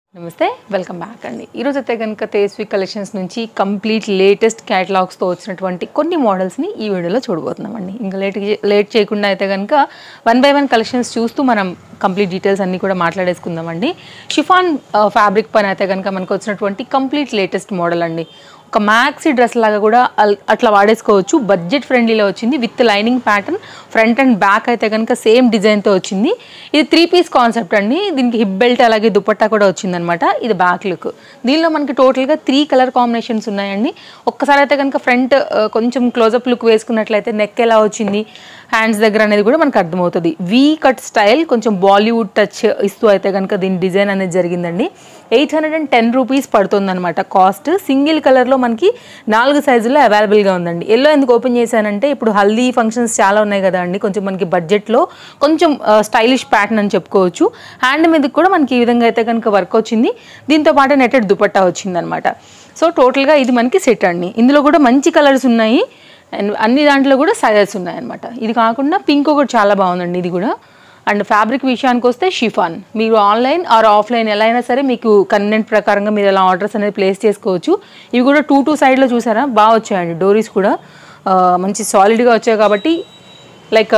నమస్తే welcome back అండి ఈరోజు అయితే కనుక తేస్వి కలెక్షన్స్ నుంచి కంప్లీట్ లేటెస్ట్ క్యాటలాగ్స్తో వచ్చినటువంటి కొన్ని మోడల్స్ని ఈ వీడియోలో చూడబోతున్నామండి ఇంకా లేట్ లేట్ చేయకుండా అయితే కనుక వన్ బై వన్ కలెక్షన్స్ చూస్తూ మనం కంప్లీట్ డీటెయిల్స్ అన్నీ కూడా మాట్లాడేసుకుందామండి షిఫాన్ ఫ్యాబ్రిక్ పైన అయితే కనుక మనకు వచ్చినటువంటి కంప్లీట్ లేటెస్ట్ మోడల్ అండి ఒక మ్యాక్సీ డ్రెస్ లాగా కూడా అల్- అట్లా వాడేసుకోవచ్చు బడ్జెట్ ఫ్రెండ్లీలో వచ్చింది with lining pattern front and back అయితే కనుక సేమ్ డిజైన్తో వచ్చింది ఇది త్రీ పీస్ కాన్సెప్ట్ అండి దీనికి హిప్ బెల్ట్ అలాగే దుపట్టా కూడా వచ్చిందనమాట ఇది బ్యాక్ లుక్ దీనిలో మనకి టోటల్గా త్రీ కలర్ కాంబినేషన్స్ ఉన్నాయండి ఒక్కసారి అయితే కనుక ఫ్రంట్ కొంచెం క్లోజప్ లుక్ వేసుకున్నట్లయితే నెక్ ఎలా వచ్చింది హ్యాండ్స్ దగ్గర అనేది కూడా మనకు అర్థమవుతుంది వీ కట్ స్టైల్ కొంచెం బాలీవుడ్ టచ్ ఇస్తూ అయితే కనుక దీని డిజైన్ అనేది జరిగిందండి eight hundred and ten rupees పడుతుంది అనమాట కాస్ట్ సింగిల్ కలర్లో మనకి నాలుగు సైజుల్లో అవైలబుల్గా ఉందండి ఎల్లో ఎందుకు ఓపెన్ చేశానంటే ఇప్పుడు హల్దీ ఫంక్షన్స్ చాలా ఉన్నాయి కదా అండి కొంచెం మనకి బడ్జెట్లో కొంచెం స్టైలిష్ ప్యాటర్న్ అని చెప్పుకోవచ్చు హ్యాండ్ మీదకి కూడా మనకి ఈ విధంగా అయితే కనుక వర్క్ వచ్చింది దీంతో పాటు నెట్టెడ్ దుపట్టా వచ్చిందనమాట సో టోటల్గా ఇది మనకి సెట్ అండి ఇందులో కూడా మంచి కలర్స్ ఉన్నాయి అండ్ అన్ని దాంట్లో కూడా సైజెస్ ఉన్నాయన్నమాట ఇది కాకుండా పింక్ ఒకటి చాలా బాగుందండి ఇది కూడా అండ్ ఫ్యాబ్రిక్ విషయానికి వస్తే షిఫాన్ మీరు ఆన్లైన్ ఆర్ ఆఫ్లైన్ ఎలా అయినా సరే మీకు కన్వెంట్ ప్రకారంగా మీరు ఎలా ఆర్డర్స్ అనేది ప్లేస్ చేసుకోవచ్చు ఇవి కూడా టూ టూ సైడ్లో చూసారా బాగా వచ్చాయండి డోరీస్ కూడా ఆ, మంచి సాలిడ్గా వచ్చాయి కాబట్టి లైక్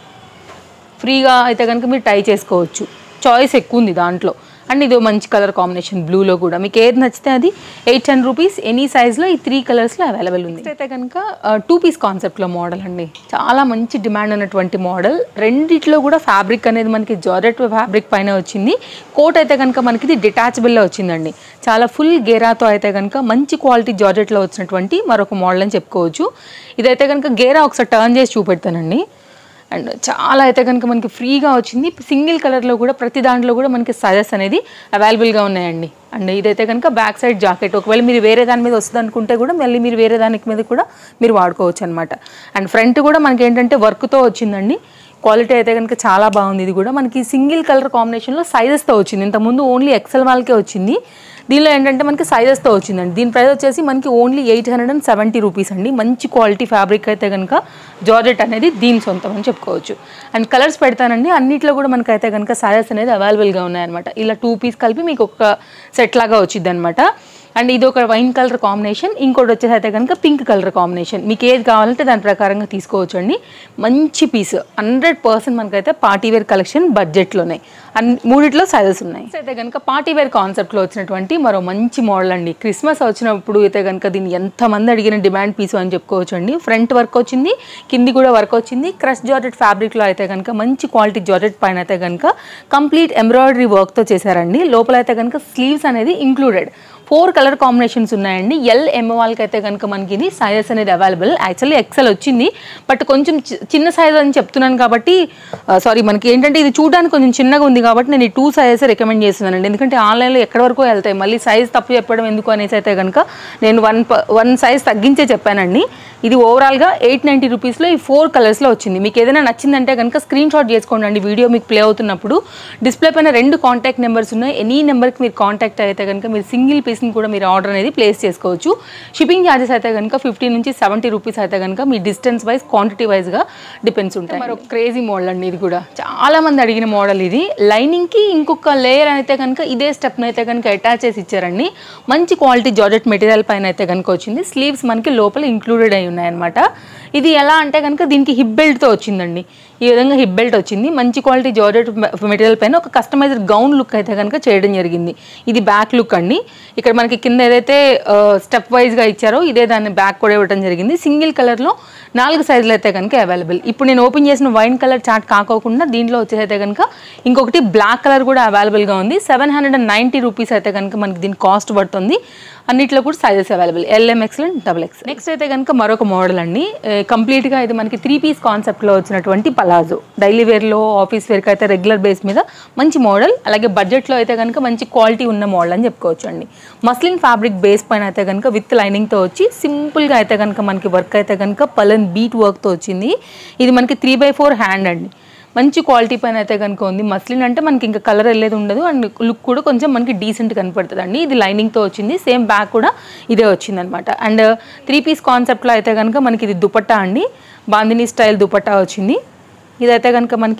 ఫ్రీగా అయితే కనుక మీరు ట్రై చేసుకోవచ్చు చాయిస్ ఎక్కువ ఉంది దాంట్లో అండ్ ఇది మంచి కలర్ కాంబినేషన్ బ్లూలో కూడా మీకు ఏది నచ్చితే అది ఎయిట్ టెన్ రూపీస్ ఎనీ సైజ్లో ఈ త్రీ కలర్స్లో అవైలబుల్ ఉంది అయితే కనుక టూ పీస్ కాన్సెప్ట్లో మోడల్ అండి చాలా మంచి డిమాండ్ ఉన్నటువంటి మోడల్ రెండిట్లో కూడా ఫ్యాబ్రిక్ అనేది మనకి జార్జెట్ ఫ్యాబ్రిక్ పైన వచ్చింది కోట్ అయితే కనుక మనకి ఇది డిటాచబుల్లో వచ్చిందండి చాలా ఫుల్ గేరాతో అయితే కనుక మంచి క్వాలిటీ జార్జెట్లో వచ్చినటువంటి మరొక మోడల్ అని చెప్పుకోవచ్చు ఇదైతే కనుక గేరా ఒకసారి టర్న్ చేసి చూపెడతానండి అండ్ చాలా అయితే కనుక మనకి ఫ్రీగా వచ్చింది సింగిల్ కలర్లో కూడా ప్రతి దాంట్లో కూడా మనకి సైజెస్ అనేది అవైలబుల్గా ఉన్నాయండి అండ్ ఇదైతే కనుక బ్యాక్ సైడ్ జాకెట్ ఒకవేళ మీరు వేరే దాని మీద వస్తుంది అనుకుంటే కూడా మళ్ళీ మీరు వేరే దానికి మీద కూడా మీరు వాడుకోవచ్చు అనమాట అండ్ ఫ్రంట్ కూడా మనకి ఏంటంటే వర్క్తో వచ్చిందండి క్వాలిటీ అయితే కనుక చాలా బాగుంది ఇది కూడా మనకి సింగిల్ కలర్ కాంబినేషన్లో సైజెస్తో వచ్చింది ఇంతకుముందు ఓన్లీ ఎక్సెల్ వాళ్ళకే వచ్చింది దీనిలో ఏంటంటే మనకి సైజెస్తో వచ్చిందండి దీని ప్రైస్ వచ్చేసి మనకి only eight hundred and seventy rupees అండి మంచి క్వాలిటీ ఫ్యాబ్రిక్ అయితే కనుక జార్జెట్ అనేది దీని సొంతం అని చెప్పుకోవచ్చు అండ్ కలర్స్ పెడతానండి అన్నిట్లో కూడా మనకి అయితే కనుక సైజెస్ అనేది అవైలబుల్గా ఉన్నాయన్నమాట ఇలా టూ పీస్ కలిపి మీకు ఒక సెట్ లాగా వచ్చింది అనమాట అండ్ ఇది ఒక వైన్ కలర్ కాంబినేషన్ ఇంకోటి వచ్చేసి అయితే కనుక పింక్ కలర్ కాంబినేషన్ మీకు ఏది కావాలంటే దాని ప్రకారంగా తీసుకోవచ్చు అండి మంచి పీస్ హండ్రెడ్ పర్సెంట్ మనకైతే పార్టీ వేర్ కలెక్షన్ బడ్జెట్లోనే అన్ మూడిట్లో సైజెస్ ఉన్నాయి అయితే కనుక పార్టీ వేర్ కాన్సెప్ట్లో వచ్చినటువంటి మరో మంచి మోడల్ అండి క్రిస్మస్ వచ్చినప్పుడు అయితే కనుక దీన్ని ఎంతమంది అడిగిన డిమాండ్ పీస్ అని చెప్పుకోవచ్చు అండి ఫ్రంట్ వర్క్ వచ్చింది కింది కూడా వర్క్ వచ్చింది క్రష్ జార్జెట్ ఫ్యాబ్రిక్లో అయితే కనుక మంచి క్వాలిటీ జార్జెట్ పైన అయితే కనుక కంప్లీట్ ఎంబ్రాయిడరీ వర్క్తో చేశారండి లోపల అయితే కనుక స్లీవ్స్ అనేది ఇంక్లూడెడ్ ఫోర్ కలర్ కాంబినేషన్స్ ఉన్నాయండి ఎల్ ఎం వాళ్ళకి అయితే కనుక మనకి ఇది సైజెస్ అనేది అవైలబుల్ యాక్చువల్లీ ఎక్సెల్ వచ్చింది బట్ కొంచెం చి- చిన్న సైజ్ అని చెప్తున్నాను కాబట్టి సారీ మనకి ఏంటంటే ఇది చూడడానికి కొంచెం చిన్నగా ఉంది కాబట్టి నేను ఈ టూ సైజెస్ రికమెండ్ చేస్తున్నానండి ఎందుకంటే ఆన్లైన్లో ఎక్కడి వరకు వెళ్తాయి మళ్ళీ సైజ్ తప్పు చెప్పడం ఎందుకు అనేసి అయితే కనుక నేను వన్ వన్ సైజ్ తగ్గించే చెప్పానండి ఇది ఓవరాల్గా ఎయిట్ నైంటీ రూపీస్లో ఈ ఫోర్ కలర్స్లో వచ్చింది మీకు ఏదైనా నచ్చిందంటే కనుక స్క్రీన్ షాట్ చేసుకోండి అండి వీడియో మీకు ప్లే అవుతున్నప్పుడు డిస్ప్లే పైన రెండు కాంటాక్ట్ నెంబర్స్ ఉన్నాయి ఎనీ నెంబర్కి మీరు కాంటాక్ట్ అయితే కనుక మీరు సింగిల్ పీస్ని కూడా మీరు ఆర్డర్ అనేది ప్లేస్ చేసుకోవచ్చు షిప్పింగ్ ఛార్జెస్ అయితే కనుక ఫిఫ్టీ నుంచి సెవెంటీ రూపీస్ అయితే కనుక మీ డిస్టెన్స్ వైజ్ క్వాంటిటీ వైజ్గా డిపెండ్స్ ఉంటాయి మరొక క్రేజీ మోడల్ అండి ఇది కూడా చాలా మంది అడిగిన మోడల్ ఇది లైనింగ్కి ఇంకొక లేయర్ అయితే కనుక ఇదే స్టెప్ని అయితే కనుక అటాచ్ చేసి ఇచ్చారండి మంచి క్వాలిటీ జార్జెట్ మెటీరియల్ పైన అయితే కనుక వచ్చింది స్లీవ్స్ మనకి లోపల ఇంక్లూడెడ్ అయి ఉన్నాయన్నమాట ఇది ఎలా అంటే కనుక దీనికి హిప్ బెల్ట్తో వచ్చిందండి ఈ విధంగా హిప్ బెల్ట్ వచ్చింది మంచి క్వాలిటీ జార్జెట్ మెటీరియల్ పైన ఒక కస్టమైజ్డ్ గౌన్ లుక్ అయితే కనుక చేయడం జరిగింది ఇది బ్యాక్ లుక్ అండి ఇక్కడ మనకి కింద ఏదైతే స్టెప్ వైజ్గా ఇచ్చారో ఇదే దాన్ని బ్యాక్ కూడా ఇవ్వడం జరిగింది సింగిల్ కలర్లో నాలుగు సైజులు అయితే కనుక అవైలబుల్ ఇప్పుడు నేను ఓపెన్ చేసిన వైన్ కలర్ చార్ట్ కాకోకుండా దీంట్లో వచ్చేసి అయితే కనుక ఇంకొకటి బ్లాక్ కలర్ కూడా అవైలబుల్గా ఉంది seven hundred and ninety rupees అయితే కనుక మనకి దీని కాస్ట్ పడుతుంది అన్నిట్లో కూడా sizes available L M XL double X next అయితే కనుక మరొక మోడల్ అండి ఏ, కంప్లీట్గా ఇది మనకి త్రీ పీస్ కాన్సెప్ట్లో వచ్చినటువంటి పలాజో డైలీ వేర్లో ఆఫీస్ వేర్కి అయితే రెగ్యులర్ బేస్ మీద మంచి మోడల్ అలాగే బడ్జెట్లో అయితే కనుక మంచి క్వాలిటీ ఉన్న మోడల్ అని చెప్పుకోవచ్చు అండి మస్లిన్ ఫ్యాబ్రిక్ బేస్ పైన అయితే కనుక విత్ లైనింగ్తో వచ్చి సింపుల్గా అయితే కనుక మనకి వర్క్ అయితే కనుక పలన్ బీట్ వర్క్తో వచ్చింది ఇది మనకి త్రీ బై ఫోర్ హ్యాండ్ అండి మంచి క్వాలిటీ పైన అయితే కనుక ఉంది మస్లిన్ అంటే మనకి ఇంకా కలర్ వెళ్ళేది ఉండదు అండ్ లుక్ కూడా కొంచెం మనకి డీసెంట్ కనపడుతుంది అండి ఇది లైనింగ్తో వచ్చింది సేమ్ బ్యాక్ కూడా ఇదే వచ్చింది అనమాట అండ్ త్రీ పీస్ కాన్సెప్ట్లో అయితే కనుక మనకి ఇది దుపట్టా అండి బాందిని స్టైల్ దుపట్టా వచ్చింది ఇదైతే కనుక మనకి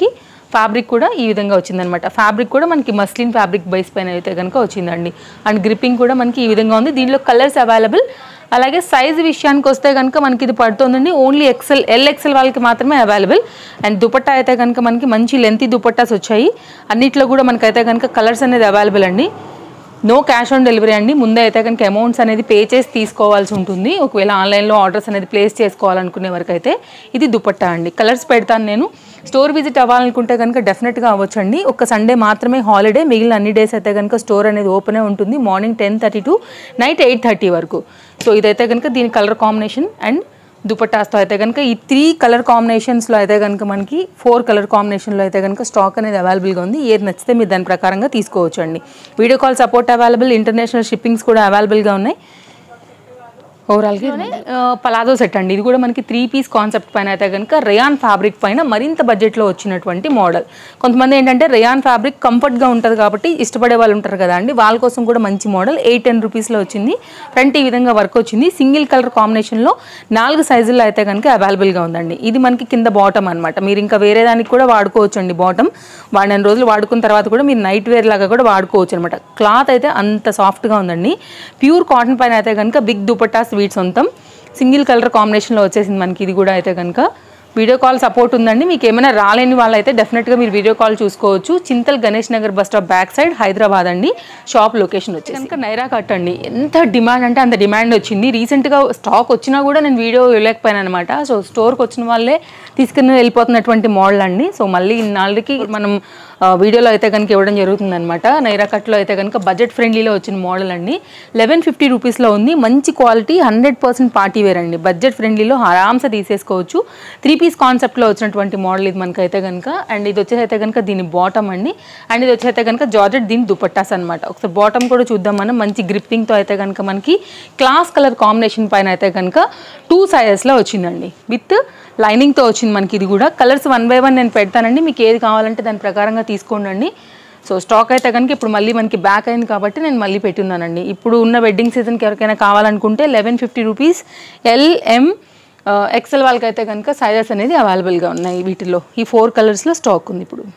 ఫ్యాబ్రిక్ కూడా ఈ విధంగా వచ్చిందనమాట ఫ్యాబ్రిక్ కూడా మనకి మస్లిన్ ఫ్యాబ్రిక్ బేస్ పైన అయితే కనుక వచ్చిందండి అండ్ గ్రిప్పింగ్ కూడా మనకి ఈ విధంగా ఉంది దీనిలో కలర్స్ అవైలబుల్ అలాగే సైజ్ విషయానికి వస్తే కనుక మనకి ఇది పడుతుందండి ఓన్లీ ఎక్సెల్ ఎల్ ఎక్సెల్ వాళ్ళకి మాత్రమే అవైలబుల్ అండ్ దుపట్టా అయితే కనుక మనకి మంచి లెంతీ దుపట్టాస్ వచ్చాయి అన్నిట్లో కూడా మనకైతే కనుక కలర్స్ అనేది అవైలబుల్ అండి నో క్యాష్ ఆన్ డెలివరీ అండి ముందే అయితే కనుక అమౌంట్స్ అనేది పే చేసి తీసుకోవాల్సి ఉంటుంది ఒకవేళ ఆన్లైన్లో ఆర్డర్స్ అనేది ప్లేస్ చేసుకోవాలనుకునే వరకు అయితే ఇది దుపట్టా అండి కలర్స్ పెడతాను నేను స్టోర్ విజిట్ అవ్వాలనుకుంటే కనుక డెఫినెట్గా అవ్వచ్చండి ఒక సండే మాత్రమే హాలిడే మిగిలిన అన్ని డేస్ అయితే కనుక స్టోర్ అనేది ఓపెనే ఉంటుంది morning ten thirty to night eight thirty వరకు సో ఇదైతే కనుక దీని కలర్ కాంబినేషన్ అండ్ దుపట్టాస్తో అయితే కనుక ఈ త్రీ కలర్ కాంబినేషన్స్లో అయితే కనుక మనకి ఫోర్ కలర్ కాంబినేషన్లో అయితే కనుక స్టాక్ అనేది అవైలబుల్గా ఉంది ఏది నచ్చితే మీరు దాని ప్రకారంగా తీసుకోవచ్చు అండి video call support available international shippings కూడా అవైలబుల్గా ఉన్నాయి ఓవరాల్గా పలాజో సెట్ అండి ఇది కూడా మనకి త్రీ పీస్ కాన్సెప్ట్ పైన అయితే కనుక రేయాన్ ఫ్యాబ్రిక్ పైన మరింత బడ్జెట్లో వచ్చినటువంటి మోడల్ కొంతమంది ఏంటంటే రేయాన్ ఫ్యాబ్రిక్ కంఫర్ట్గా ఉంటుంది కాబట్టి ఇష్టపడే వాళ్ళు ఉంటారు కదా అండి వాళ్ళ కోసం కూడా మంచి మోడల్ ఎయిట్ టెన్ రూపీస్లో వచ్చింది ఫ్రంట్ ఈ విధంగా వర్క్ వచ్చింది సింగిల్ కలర్ కాంబినేషన్లో నాలుగు సైజుల్లో అయితే కనుక అవైలబుల్గా ఉందండి ఇది మనకి కింద బాటమ్ అనమాట మీరు ఇంకా వేరే దానికి కూడా వాడుకోవచ్చు అండి బాటమ్ వాడిన రోజులు వాడుకున్న తర్వాత కూడా మీరు నైట్ వేర్ లాగా కూడా వాడుకోవచ్చు అనమాట క్లాత్ అయితే అంత సాఫ్ట్గా ఉందండి ప్యూర్ కాటన్ పైన అయితే కనుక బిగ్ దుపట్టా స్వీట్ సొంతం సింగిల్ కలర్ కాంబినేషన్లో వచ్చేసింది మనకి ఇది కూడా అయితే కనుక వీడియో కాల్ సపోర్ట్ ఉందండి మీకు ఏమైనా రాలేని వాళ్ళైతే డెఫినెట్గా మీరు వీడియో కాల్ చూసుకోవచ్చు Chintal Ganesh Nagar bus stop back side Hyderabad అండి షాప్ లొకేషన్ వచ్చి కనుక నైరా కట్ అండి ఎంత డిమాండ్ అంటే అంత డిమాండ్ వచ్చింది రీసెంట్గా స్టాక్ వచ్చినా కూడా నేను వీడియో ఇవ్వలేకపోయాను అనమాట సో స్టోర్కి వచ్చిన వాళ్ళే తీసుకుని వెళ్ళిపోతున్నటువంటి మోడల్ అండి సో మళ్ళీ ఇన్నాళ్ళకి మనం ఆ, వీడియోలో అయితే కనుక ఇవ్వడం జరుగుతుంది అనమాట నైరా కట్లో అయితే కనుక బడ్జెట్ ఫ్రెండ్లీలో వచ్చిన మోడల్ అండి లెవెన్ ఫిఫ్టీ రూపీస్లో ఉంది మంచి quality hundred percent party wear అండి బడ్జెట్ ఫ్రెండ్లీలో ఆరామ్సే తీసేసుకోవచ్చు త్రీ పీస్ కాన్సెప్ట్లో వచ్చినటువంటి మోడల్ ఇది మనకైతే కనుక అండ్ ఇది వచ్చేసి అయితే కనుక దీని బాటమ్ అండి అండ్ ఇది వచ్చి అయితే కనుక జార్జెట్ దీని దుపట్టాస్ అనమాట ఒకసారి బాటమ్ కూడా చూద్దాం మనం మంచి గ్రిప్పింగ్తో అయితే కనుక మనకి క్లాస్ కలర్ కాంబినేషన్ పైన అయితే కనుక టూ సైజెస్లో వచ్చిందండి విత్ లైనింగ్తో వచ్చింది మనకి ఇది కూడా కలర్స్ వన్ బై వన్ నేను పెడతానండి మీకు ఏది కావాలంటే దాని ప్రకారంగా తీసుకోండి సో స్టాక్ అయితే కనుక ఇప్పుడు మళ్ళీ మనకి బ్యాక్ అయింది కాబట్టి నేను మళ్ళీ పెట్టున్నానండి ఇప్పుడు ఉన్న వెడ్డింగ్ సీజన్కి ఎవరికైనా కావాలనుకుంటే eleven fifty rupees L M XL వాళ్ళకైతే కనుక సైజెస్ అనేది అవైలబుల్గా ఉన్నాయి వీటిలో ఈ ఫోర్ కలర్స్లో స్టాక్ ఉంది ఇప్పుడు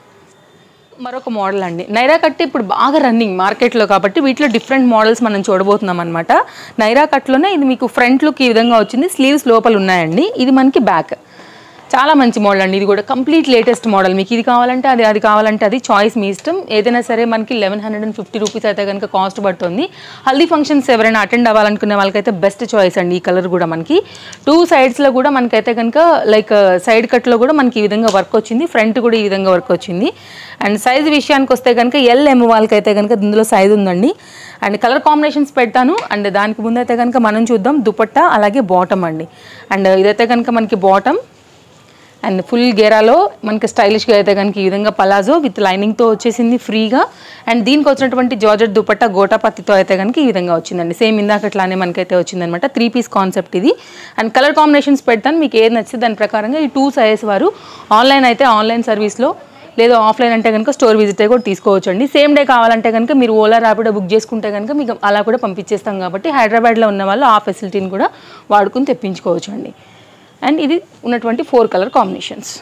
మరొక మోడల్ అండి నైరా కట్ ఇప్పుడు బాగా రన్నింగ్ మార్కెట్లో కాబట్టి వీటిలో డిఫరెంట్ మోడల్స్ మనం చూడబోతున్నాం అనమాట నైరా కట్లోనే ఇది మీకు ఫ్రంట్ లుక్ ఈ విధంగా వచ్చింది స్లీవ్స్ లోపల ఉన్నాయండి ఇది మనకి బ్యాక్ చాలా మంచి మోడల్ అండి ఇది కూడా కంప్లీట్ లేటెస్ట్ మోడల్ మీకు ఇది కావాలంటే అది అది కావాలంటే అది చాయిస్ మీ ఇష్టం ఏదైనా సరే మనకి eleven hundred and fifty rupees అయితే కనుక కాస్ట్ పడుతుంది హల్దీ ఫంక్షన్స్ ఎవరైనా అటెండ్ అవ్వాలనుకునే వాళ్ళకైతే బెస్ట్ చాయిస్ అండి ఈ కలర్ కూడా మనకి టూ సైడ్స్లో కూడా మనకైతే కనుక లైక్ సైడ్ కట్లో కూడా మనకి ఈ విధంగా వర్క్ వచ్చింది ఫ్రంట్ కూడా ఈ విధంగా వర్క్ వచ్చింది అండ్ సైజ్ విషయానికి వస్తే కనుక ఎల్ ఎమ్ వాళ్ళకైతే కనుక ఇందులో సైజ్ ఉందండి అండ్ కలర్ కాంబినేషన్స్ పెడతాను అండ్ దానికి ముందు అయితే కనుక మనం చూద్దాం దుపట్టా అలాగే బాటమ్ అండి అండ్ ఇదైతే కనుక మనకి బాటమ్ అండ్ ఫుల్ గేరాలో మనకి స్టైలిష్గా అయితే కనుక ఈ విధంగా పలాజో విత్ లైనింగ్తో వచ్చేసింది ఫ్రీగా అండ్ దీనికి వచ్చినటువంటి జార్జెట్ దుపట్టా గోటాపత్తితో అయితే కనుక ఈ విధంగా వచ్చిందండి సేమ్ ఇందాకట్లానే మనకైతే వచ్చిందనమాట త్రీ పీస్ కాన్సెప్ట్ ఇది అండ్ కలర్ కాంబినేషన్స్ పెడతాను మీకు ఏది నచ్చితే దాని ప్రకారంగా ఈ టూ సైజెస్ వారు ఆన్లైన్ అయితే ఆన్లైన్ సర్వీస్లో లేదా ఆఫ్లైన్ అంటే కనుక స్టోర్ విజిట్ కూడా తీసుకోవచ్చు అండి సేమ్ డే కావాలంటే కనుక మీరు ఓలా ర్యాపిడో బుక్ చేసుకుంటే కనుక మీకు అలా కూడా పంపించేస్తాం కాబట్టి హైదరాబాద్లో ఉన్న వాళ్ళు ఆ ఫెసిలిటీని కూడా వాడుకుని తెప్పించుకోవచ్చు అండి అండ్ ఇది ఉన్నటువంటి ఫోర్ కలర్ కాంబినేషన్స్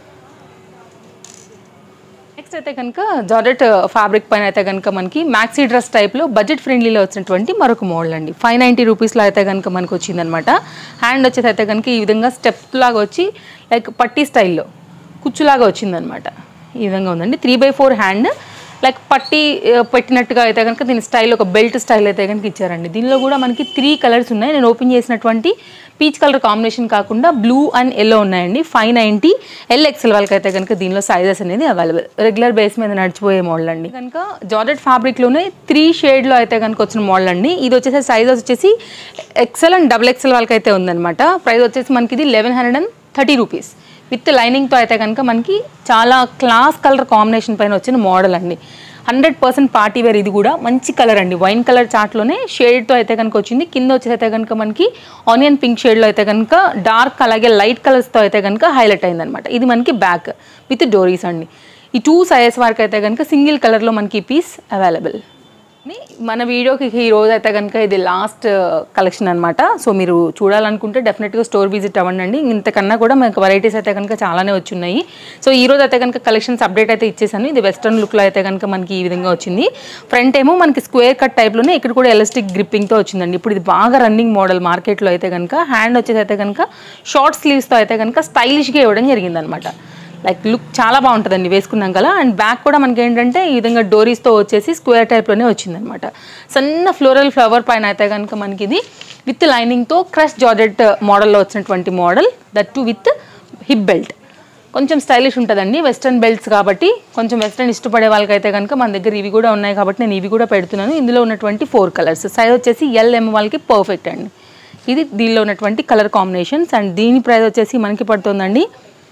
నెక్స్ట్ అయితే కనుక జార్జెట్ ఫ్యాబ్రిక్ పైన అయితే కనుక మనకి మ్యాక్సీ డ్రెస్ టైప్లో బడ్జెట్ ఫ్రెండ్లీలో వచ్చినటువంటి మరొక మోడల్ అండి ఫైవ్ నైంటీ రూపీస్లో అయితే కనుక మనకు వచ్చిందనమాట హ్యాండ్ వచ్చేసి అయితే కనుక ఈ విధంగా స్టెప్ లాగా వచ్చి లైక్ పట్టీ స్టైల్లో కుచ్చులాగా వచ్చిందనమాట ఈ విధంగా ఉందండి three by four hand like పట్టి ఆ, పెట్టినట్టుగా అయితే కనుక దీని స్టైల్ ఒక బెల్ట్ స్టైల్ అయితే కనుక ఇచ్చారండి దీనిలో కూడా మనకి త్రీ కలర్స్ ఉన్నాయి నేను ఓపెన్ చేసినటువంటి పీచ్ కలర్ కాంబినేషన్ కాకుండా బ్లూ అండ్ ఎల్లో ఉన్నాయండి ఫైవ్ నైంటీ ఎల్ ఎక్సెల్ వాళ్ళకి అయితే కనుక దీనిలో సైజెస్ అనేది అవైలబుల్ రెగ్యులర్ బేస్ మీద నడిచిపోయే మోడల్ అండి కనుక జార్జెట్ ఫ్యాబ్రిక్లోనే త్రీ షేడ్లో అయితే కనుక వచ్చిన మోడల్ అండి ఇది వచ్చేసి సైజ్ వచ్చేసి ఎక్సెల్ అండ్ డబుల్ ఎక్సెల్ వాళ్ళకి అయితే ఉందన్నమాట ప్రైస్ వచ్చేసి మనకి ఇది eleven hundred and thirty rupees with లైనింగ్తో అయితే కనుక మనకి చాలా క్లాస్ కలర్ కాంబినేషన్ పైన వచ్చిన మోడల్ అండి హండ్రెడ్ పర్సెంట్ పార్టీ వేర్ ఇది కూడా మంచి కలర్ అండి వైన్ కలర్ చార్ట్లోనే షేడ్తో అయితే కనుక వచ్చింది కింద వచ్చేసి అయితే కనుక మనకి ఆనియన్ పింక్ షేడ్లో అయితే కనుక డార్క్ అలాగే లైట్ కలర్స్తో అయితే కనుక హైలైట్ అయిందనమాట ఇది మనకి బ్యాక్ విత్ డోరీస్ అండి ఈ టూ సైజెస్ వరకు అయితే కనుక సింగిల్ కలర్లో మనకి ఈ పీస్ అవైలబుల్ ని మన వీడియోకి ఈ రోజు అయితే కనుక ఇది లాస్ట్ కలెక్షన్ అనమాట సో మీరు చూడాలనుకుంటే డెఫినెట్గా స్టోర్ విజిట్ అవ్వండి ఇంతకన్నా కూడా మనకు వెరైటీస్ అయితే కనుక చాలానే వచ్చున్నాయి సో ఈ రోజు అయితే కనుక కలెక్షన్స్ అప్డేట్ అయితే ఇచ్చేసాను ఇది వెస్ట్రన్ లుక్లో అయితే కనుక మనకి ఈ విధంగా వచ్చింది ఫ్రంట్ ఏమో మనకి స్క్వేర్ కట్ టైప్లోనే ఇక్కడ కూడా ఎలాస్టిక్ గ్రిప్పింగ్తో వచ్చిందండి ఇప్పుడు ఇది బాగా రన్నింగ్ మోడల్ మార్కెట్లో అయితే కనుక హ్యాండ్ వచ్చేసి అయితే కనుక షార్ట్ స్లీవ్స్తో అయితే కనుక స్టైలిష్గా ఇవ్వడం జరిగిందనమాట లైక్ లుక్ చాలా బాగుంటుందండి వేసుకున్నాం కదా అండ్ బ్యాక్ కూడా మనకి ఏంటంటే ఈ విధంగా డోరీస్తో వచ్చేసి స్క్వేర్ టైప్లోనే వచ్చిందనమాట సన్న ఫ్లోరల్ ఫ్లవర్ పైన అయితే కనుక మనకి ఇది విత్ లైనింగ్తో క్రష్ జార్జెట్ మోడల్లో వచ్చినటువంటి model that too with hip belt కొంచెం స్టైలిష్ ఉంటుందండి వెస్ట్రన్ బెల్ట్స్ కాబట్టి కొంచెం వెస్ట్రన్ ఇష్టపడే వాళ్ళకైతే కనుక మన దగ్గర ఇవి కూడా ఉన్నాయి కాబట్టి నేను ఇవి కూడా పెడుతున్నాను ఇందులో ఉన్నటువంటి ఫోర్ కలర్స్ సైజ్ వచ్చేసి ఎల్ ఎం వాళ్ళకి పర్ఫెక్ట్ అండి ఇది దీనిలో ఉన్నటువంటి కలర్ కాంబినేషన్స్ అండ్ దీని ప్రైస్ వచ్చేసి మనకి పడుతుందండి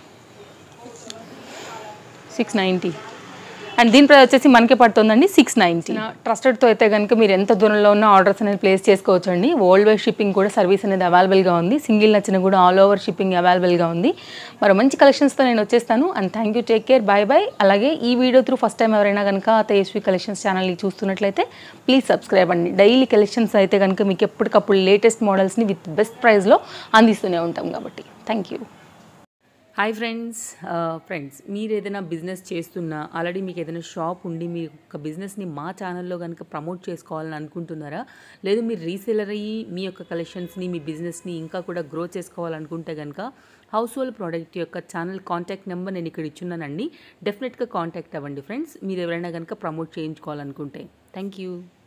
సిక్స్ నైంటీ అండ్ దీని ప్రైస్ వచ్చేసి మనకి పడుతుందండి సిక్స్ నైంటీ ట్రస్టెడ్తో అయితే కనుక మీరు ఎంత దూరంలో ఉన్న ఆర్డర్స్ అనేది ప్లేస్ చేసుకోవచ్చు అండి వరల్డ్ వైడ్ షిప్పింగ్ కూడా సర్వీస్ అనేది అవైలబుల్గా ఉంది సింగిల్ నచ్చిన కూడా ఆల్ ఓవర్ షిప్పింగ్ అవైలబుల్గా ఉంది మరో మంచి కలెక్షన్స్తో నేను వచ్చేస్తాను and thank you take care bye bye అలాగే ఈ వీడియో త్రూ ఫస్ట్ టైం ఎవరైనా కనుక తేజస్వి కలెక్షన్స్ ఛానల్ని చూస్తున్నట్లయితే ప్లీజ్ సబ్స్క్రైబ్ అండి డైలీ కలెక్షన్స్ అయితే కనుక మీకు ఎప్పటికప్పుడు లేటెస్ట్ మోడల్స్ని విత్ బెస్ట్ ప్రైస్లో అందిస్తూనే ఉంటాం కాబట్టి thank you hi friends friends మీరు ఏదైనా బిజినెస్ చేస్తున్నా ఆల్రెడీ మీకు ఏదైనా షాప్ ఉండి మీ యొక్క బిజినెస్ని మా ఛానల్లో కనుక ప్రమోట్ చేసుకోవాలని అనుకుంటున్నారా లేదు మీరు రీసేలర్ అయ్యి మీ యొక్క కలెక్షన్స్ని మీ బిజినెస్ని ఇంకా కూడా గ్రో చేసుకోవాలనుకుంటే కనుక హౌస్ హోల్డ్ ప్రోడక్ట్ యొక్క ఛానల్ కాంటాక్ట్ నెంబర్ నేను ఇక్కడ ఇచ్చున్నానండి డెఫినెట్గా కాంటాక్ట్ అవ్వండి ఫ్రెండ్స్ మీరు ఎవరైనా కనుక ప్రమోట్ చేయించుకోవాలనుకుంటే థ్యాంక్ యూ